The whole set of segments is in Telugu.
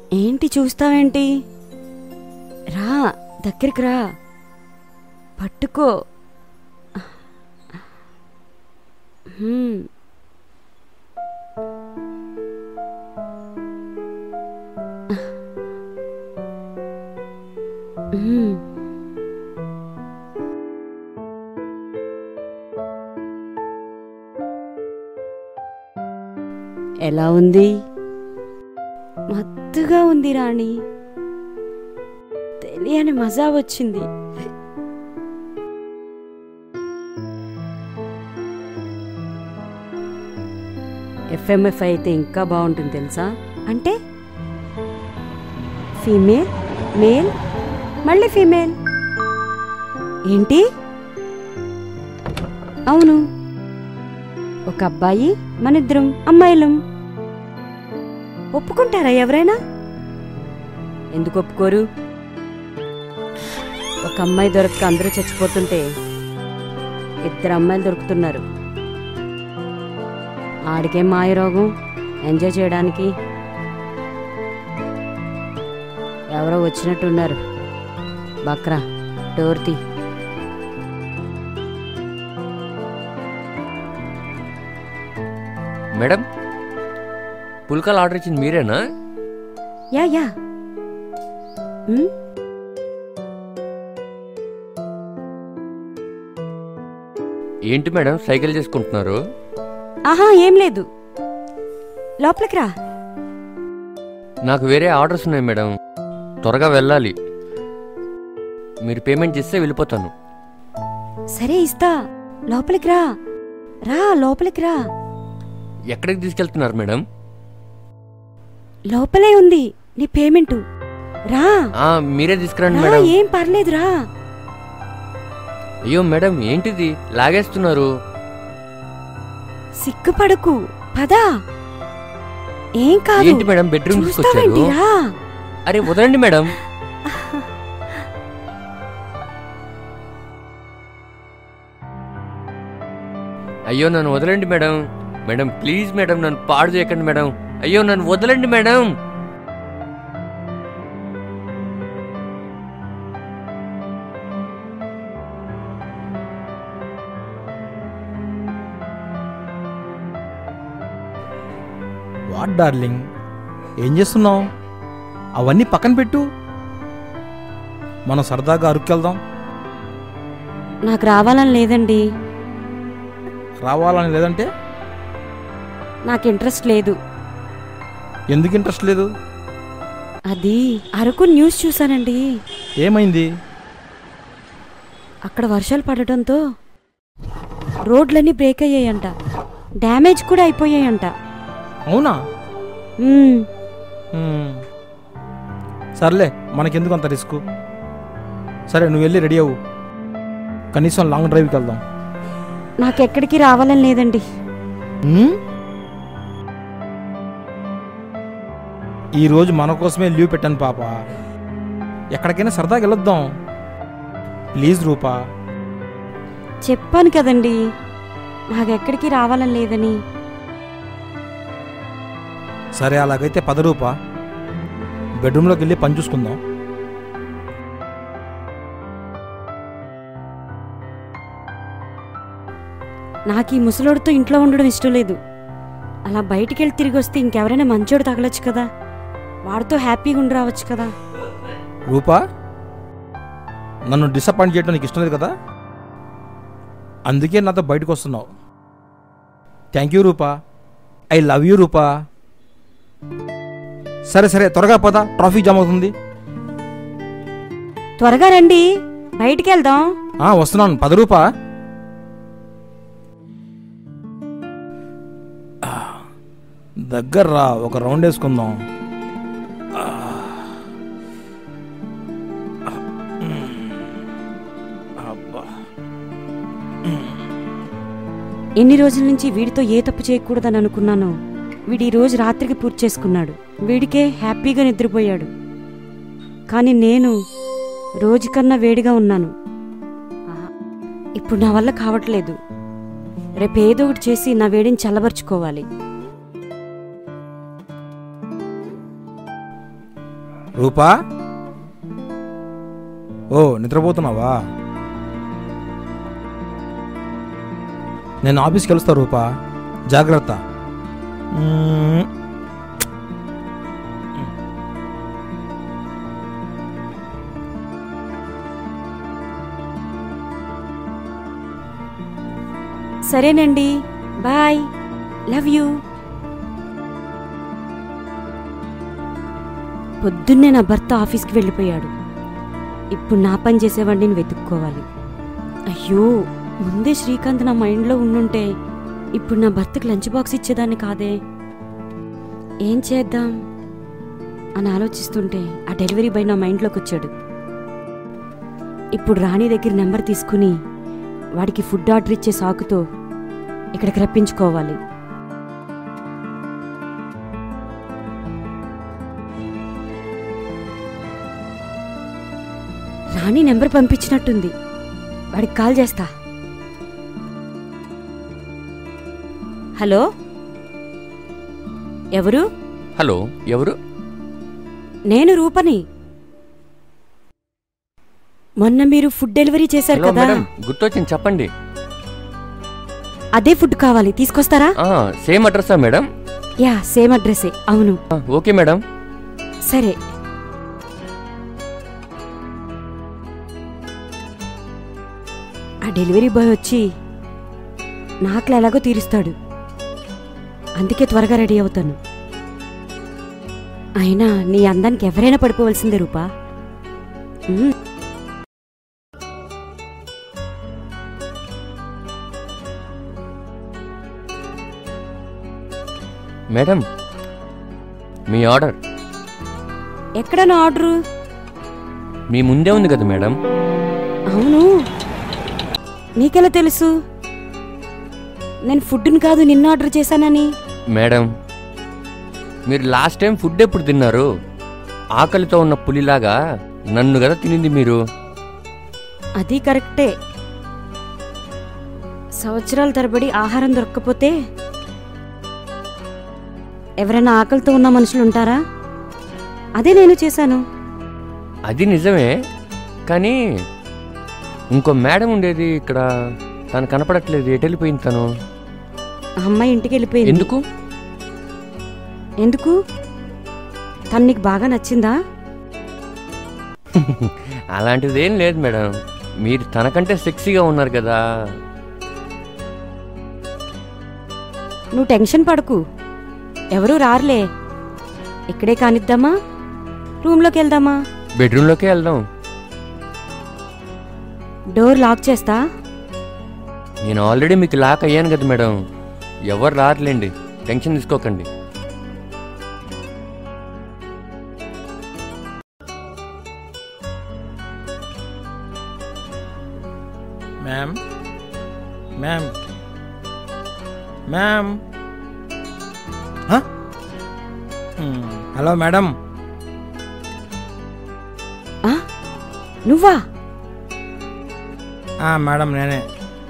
ఏంటి చూస్తావేంటి రా దగ్గరికి రా పట్టుకో హ్మ్. హ్మ్. ఎలా ఉంది మత్తుగా ఉంది రాణి తెలియని మజా వచ్చింది ఎఫ్ఎంఎఫ్ అయితే ఇంకా బాగుంటుంది తెలుసా అంటే ఫీమేల్ మేల్ మళ్ళీ ఫీమేల్ ఏంటి అవును ఒక అబ్బాయి మనిద్దరం అమ్మాయిలం ఒప్పుకుంటారా ఎవరైనా ఎందుకు ఒప్పుకోరు ఒక అమ్మాయి దొరక్క అందరూ చచ్చిపోతుంటే ఇద్దరు అమ్మాయిలు దొరుకుతున్నారు ఆడికేం మాయ రోగం ఎంజాయ్ చేయడానికి ఎవరో వచ్చినట్టున్నారు బక్రా డోర్ తీ మేడం పుల్కాలు ఆర్డర్ ఇచ్చింది మీరేనా యా యా ఉమ్, ఏంటి మేడం సైకిల్ చేసుకుంటున్నారు ఆహా ఏం లేదు లోపలికి రా నాకు వేరే ఆర్డర్స్ ఉన్నాయి మేడం త్వరగా వెళ్ళాలి మీరు పేమెంట్ చేస్తే వెళ్ళిపోతాను సరే ఇస్తా లోపలికి రా రా లోపలికి రా ఎక్కడికి తీసుకెళ్తున్నారు మేడం లోపలే ఉంది నీ పేమెంట్ రా ఆ, మీరే తీసుకురండి రా మేడం ఏం పర్లేదు రా అయ్యో మేడం ఏంటిది లాగేస్తున్నారు సిగ్గుపడకు పదా ఏం కాదు ఏంటి మేడం బెడ్రూమ్ చూస్తావేంటి తీసుకొచ్చారు రా అరే వదలండి మేడం అయ్యో నన్ను వదలండి మేడం మేడం ప్లీజ్ మేడం నన్ను పాడు చేయకండి మేడం అయ్యో నన్ను వదలండి మేడం వాట్ డార్లింగ్ ఏం చేస్తున్నావు అవన్నీ పక్కన పెట్టు మనం సరదాగా అరుక్కెళ్దాం నాకు రావాలని లేదండి రావాలని లేదంటే నాకు ఇంట్రెస్ట్ లేదు ఎందుకు ఇంట్రెస్ట్ లేదు అది అరకు న్యూస్ చూసానండి ఏమైంది అక్కడ వర్షాలు పడటంతో రోడ్లన్నీ బ్రేక్ అయ్యాయంట డ్యామేజ్ కూడా అయిపోయాయంట అవునా మ్మ్. హ్మ్. సర్లే మనకెందుకు అంత రిస్క్ సరే నువ్వు వెళ్ళి రెడీ అవ్వు కనీసం లాంగ్ డ్రైవ్కి వెళ్దాం నాకెక్కడికి రావాలని లేదండి హ్మ్? ఈరోజు మన కోసమే లీవ్ పెట్టాను పాప ఎక్కడికైనా సరదాగా వెళ్ళొద్దాం ప్లీజ్ రూపా చెప్పాను కదండి నాకెక్కడికి రావాలని లేదని సరే అలాగైతే పద రూపా బెడ్రూమ్లోకి వెళ్ళి పని చూసుకుందాం నాకు ఈ ముసలోడితో ఇంట్లో ఉండడం ఇష్టం లేదు అలా బయటికి వెళ్ళి తిరిగి వస్తే ఇంకెవరైనా మంచోడు తగలొచ్చు కదా వాడితో హ్యాపీగా ఉండి రావచ్చు కదా రూపా నన్ను డిసప్పాయింట్ చేయడం నీకు ఇష్టం లేదు కదా అందుకే నాతో బయటకు వస్తున్నావు thank you Roopa I love you Roopa సరే సరే త్వరగా పద ట్రాఫిక్ జామ్ అవుతుంది త్వరగా రండి బయటికి వెళ్దాం ఆ, వస్తున్నాను పద రూపా ఆ, దగ్గర రా ఒక రౌండ్ వేసుకుందాం ఆ. అబ్బా ఎన్ని రోజుల నుంచి వీడితో ఏ తప్పు చేయకూడదని అనుకున్నానో వీడు ఈ రోజు రాత్రికి పూర్తి చేసుకున్నాడు వీడికే హ్యాపీగా నిద్రపోయాడు కానీ నేను రోజుకన్నా వేడిగా ఉన్నాను ఆహా, ఇప్పుడు నా వల్ల కావట్లేదు రేపు ఏదో ఒకటి చేసి నా వేడిని చల్లబరుచుకోవాలి రూపా ఓ నిద్రపోతున్నావా నేను ఆఫీస్కి వెళ్తా రూపా జాగ్రత్త మ్మ్. సరేనండి బాయ్ లవ్ యూ పొద్దున్నే నా భర్త ఆఫీస్కి వెళ్ళిపోయాడు ఇప్పుడు నా పని చేసేవాడిని వెతుక్కోవాలి అయ్యో ముందే శ్రీకాంత్ నా మైండ్లో ఉండుంటే ఇప్పుడు నా భర్తకు లంచ్ బాక్స్ ఇచ్చేదాన్ని కాదే ఏం చేద్దాం అని ఆలోచిస్తుంటే ఆ డెలివరీ బాయ్ నా మైండ్లోకి వచ్చాడు ఇప్పుడు రాణి దగ్గర నెంబర్ తీసుకుని వాడికి ఫుడ్ ఆర్డర్ ఇచ్చే సాకుతో ఇక్కడికి రప్పించుకోవాలి రాణి నెంబర్ పంపించినట్టుంది వాడికి కాల్ చేస్తా హలో ఎవరు హలో ఎవరు నేను రూపని మొన్న మీరు ఫుడ్ డెలివరీ చేశారు హలో కదా మేడం గుర్తొచ్చింది చెప్పండి అదే ఫుడ్ కావాలి తీసుకొస్తారా ఆ, సేమ్ అడ్రస్సా మేడం యా సేమ్ అడ్రస్సే అవును ఆ, ఓకే మేడం సరే ఆ డెలివరీ బాయ్ వచ్చి నాకులు ఎలాగో తీరుస్తాడు అందుకే త్వరగా రెడీ అవుతాను అయినా నీ అందానికి ఎవరైనా పడిపోవలసిందే రూపా ఉమ్, మేడం మీ ఆర్డర్ ఎక్కడ నా ఆర్డరు మీ ముందే ఉంది కదా మేడం అవును నీకెలా తెలుసు నేను ఫుడ్ని కాదు నిన్న ఆర్డర్ చేశానని మేడం మీరు లాస్ట్ టైం ఫుడ్ ఎప్పుడు తిన్నారు ఆకలితో ఉన్న పులిలాగా నన్ను కదా తినింది మీరు అది కరెక్టే సంవత్సరాల తరబడి ఆహారం దొరక్కపోతే ఎవరైనా ఆకలితో ఉన్న మనుషులు ఉంటారా అదే నేను చేశాను అది నిజమే కానీ ఇంకో మేడం ఉండేది ఇక్కడ తను కనపడట్లేదు ఎటు వెళ్ళిపోయింది తను ఆ అమ్మాయి ఇంటికి వెళ్ళిపోయింది ఎందుకు ఎందుకు తను నీకు బాగా నచ్చిందా అలాంటిదేం లేదు మేడం మీరు తనకంటే సెక్సీగా ఉన్నారు కదా నువ్వు టెన్షన్ పడకు ఎవరూ రారులే ఇక్కడే కానిద్దామా రూమ్లోకి వెళ్దామా బెడ్రూమ్లోకే వెళ్దాం డోర్ లాక్ చేస్తా నేను ఆల్రెడీ మీకు లాక్ అయ్యాను కదా మేడం ఎవరు రారులేండి టెన్షన్ తీసుకోకండి మ్యామ్ మ్యామ్ మ్యామ్ హ? మ్, హలో మేడం ఆ? నువ్వా ఆ, మేడం నేనే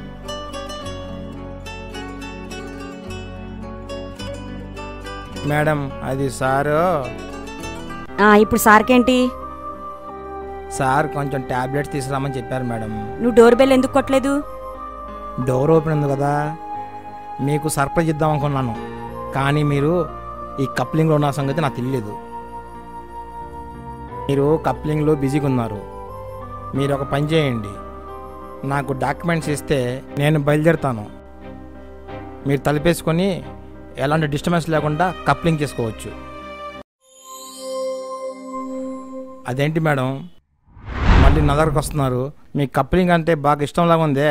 మేడం అది సారు ఆ, ఇప్పుడు సార్కేంటి సార్ కొంచెం టాబ్లెట్స్ తీసుకురామని చెప్పారు మేడం నువ్వు డోర్ బెల్ ఎందుకు కొట్టలేదు డోర్ ఓపెన్ ఉంది కదా మీకు సర్ప్రైజ్ ఇద్దాం అనుకున్నాను కానీ మీరు ఈ కప్లింగ్లో ఉన్న సంగతి నాకు తెలియలేదు మీరు కప్లింగ్లో బిజీగా ఉన్నారు మీరు ఒక పని చేయండి నాకు డాక్యుమెంట్స్ ఇస్తే నేను బయలుదేరుతాను మీరు తలిపేసుకొని ఎలాంటి డిస్టర్బెన్స్ లేకుండా కప్లింగ్ చేసుకోవచ్చు అదేంటి మేడం మళ్ళీ నా దగ్గరకు వస్తున్నారు మీ కప్లింగ్ అంటే బాగా ఇష్టంలాగా ఉందే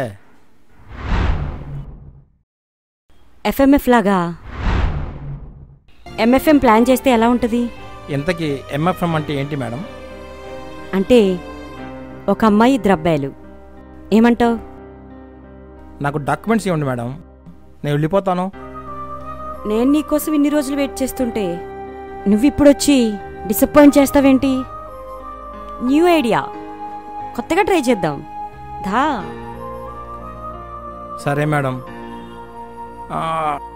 ఎఫ్ఎంఎఫ్ లాగా ఎంఎఫ్ఎం ప్లాన్ చేస్తే ఎలా ఉంటుంది ఇంతకీ ఎంఎఫ్ఎం అంటే ఏంటి మేడం అంటే ఒక అమ్మాయి ఇద్దరు అబ్బాయిలు ఏమంటావు నాకు డాక్యుమెంట్స్ ఇవ్వండి మేడం నేను వెళ్ళిపోతాను నేను నీకోసం ఇన్ని రోజులు వెయిట్ చేస్తుంటే నువ్వు ఇప్పుడు వచ్చి డిసప్పాయింట్ చేస్తావేంటి న్యూ ఐడియా కొత్తగా ట్రై చేద్దాం దా సరే మేడం ఆ,